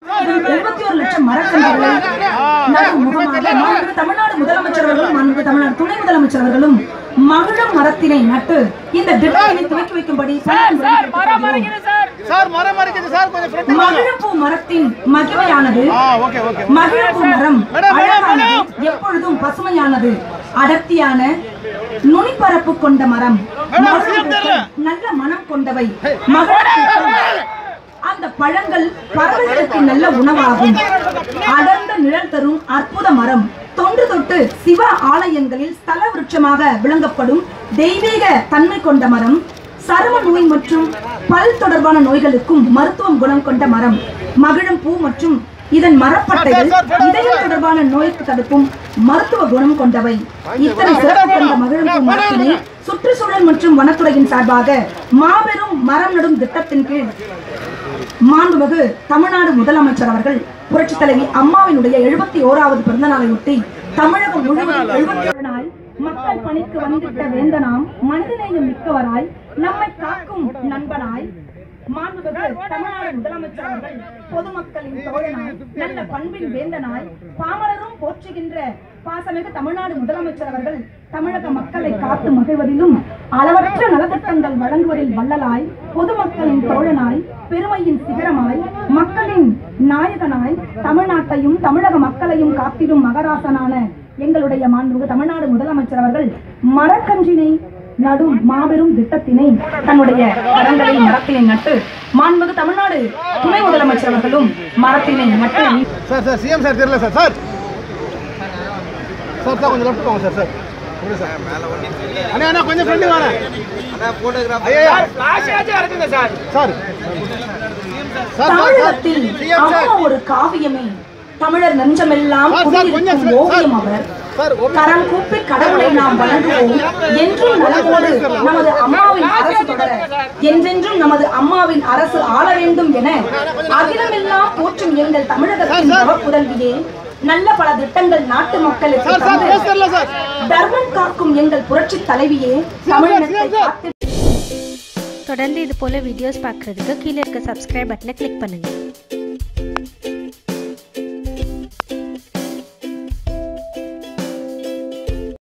எழுபத்தி ஒரு லட்சம் மரக்கன்றுகளை நடும் முகமாக மாண்புமிகு தமிழ்நாடு முதலமைச்சர் அவர்களும் மாண்புமிகு தமிழ்நாடு துணை முதலமைச்சர் அவர்களும் மகிழும் மரத்தினை நட்டு இந்த திட்டத்தினை துவக்கி வைக்கும்படி பணியாளர்களுக்கு கேட்டுக்கொள்கிறோம். சார் மரம் மறைக்குது சார் கொஞ்சம் ஃப்ரண்ட் மகிழப்பூ மரத்தின் மகிமையானது ஆ ஓகே ஓகே மகிழப்பூ மரம் மேடம், மேடம், அழகானது எப்பொழுதும் பசுமையானது அடர்த்தியான நுனிப்பரப்பு கொண்ட மரம் மேடம், மகிழ் சீக்கிரம் தெரியல. பூக்கள் நல்ல மனம் கொண்டவை மகிழப்பூக்கள் அந்த பழங்கள் பறவைகளுக்கு நல்ல உணவாகும் அடர்ந்த நிழல் தரும் அற்புத மரம் தொன்று தொட்டு சிவ ஆலயங்களில் ஸ்தல விருட்சமாக விளங்கப்படும் தெய்வீக தன்மை கொண்ட மரம் சரும நோய் மற்றும் பல் தொடர்பான நோய்களுக்கும் மருத்துவம் குணம் கொண்ட மரம் மகிழும் பூ மற்றும் இதன் மரப்பட்டைகள் இதயம் தொடர்பான நோய்க்கு தடுப்பும் மருத்துவ குணம் கொண்டவை இத்தனை சிறப்பு கொண்ட மகிழும் பூ மரத்தினை சுற்றுச்சூழல் மற்றும் வனத்துறையின் சார்பாக மாபெரும் மரம் நடும் திட்டத்தின் கீழ் மாண்புமிகு தமிழ்நாடு முதலமைச்சர் அவர்கள் புரட்சித் தலைவி அம்மாவினுடைய எழுபத்தி ஓராவது பிறந்த நாளையொட்டி தமிழகம் முழுவதும் எழுபத்தி ஒரு நாள் மக்கள் பணிக்கு வந்திட்ட வேந்தனாம் மனிதநேயம் மிக்கவராய் நம்மை காக்கும் நண்பனாய் மாண்புமிகு தமிழ்நாடு முதலமைச்சர் அவர்கள் பொதுமக்களின் தோழனாய் நல்ல பண்பின் வேந்தனாய் பாமரரும் போற்றுகின்ற பாசமிகு தமிழ்நாடு முதலமைச்சர் அவர்கள் தமிழக மக்களை காத்து மகிழ்வதிலும் அளவற்ற நலத்திட்டங்கள் வழங்குவதில் வள்ளலாய் பொதுமக்களின் தோழனாய் பெருமையின் சிகரமாய் மக்களின் நாயகனாய் தமிழ்நாட்டையும் தமிழக மக்களையும் காத்திடும் மகராசனான எங்களுடைய மாண்புமிகு தமிழ்நாடு முதலமைச்சர் அவர்கள் மரக்கன்றினை நடும் மாபெரும் திட்டத்தினை தன்னுடைய கரங்களை மரத்தினை நட்டு மாண்புமிகு தமிழ்நாடு துணை முதலமைச்சர் அவர்களும் மரத்தினை நட்டு சார் சார் சிஎம் சார் தெரியல சார் சார் சார் சார் கொஞ்சம் லெஃப்ட் போங்க சார் சார் கொஞ்சம் சார் அண்ணா அண்ணா கொஞ்சம் ஃப்ரெண்டு வாங்க ஐயா சார் சார் சார் தமிழகத்தில் சிஎம் சார் அம்மா ஒரு காவியமே தமிழர் நெஞ்சமெல்லாம் சார், சார், கொஞ்சம் குடியிருக்கும் சார், ஓவியம் அவர் சார் ஒரு கரம் கூப்பி கடவுளை நாம் வணங்குவோம் என்றும் நலமோடு நமது அம்மாவின் அரசு தொடர என்றென்றும் நமது அம்மாவின் அரசு ஆள வேண்டும் என அகிலமெல்லாம் போற்றும் எங்கள் தமிழகத்தின் சார், சார். புதல்வியே நல்ல பல திட்டங்கள் நாட்டு மக்களுக்கு சார் சார் தந்து பேச தெரியல சார் தர்மம் காக்கும் எங்கள் புரட்சி தலைவியே தமிழினத்தை சார், சார். காத்து தொடர்ந்து இது போல வீடியோஸ் பார்க்குறதுக்கு கீழே இருக்க சப்ஸ்கிரைப் பட்டனை கிளிக் பண்ணுங்கள்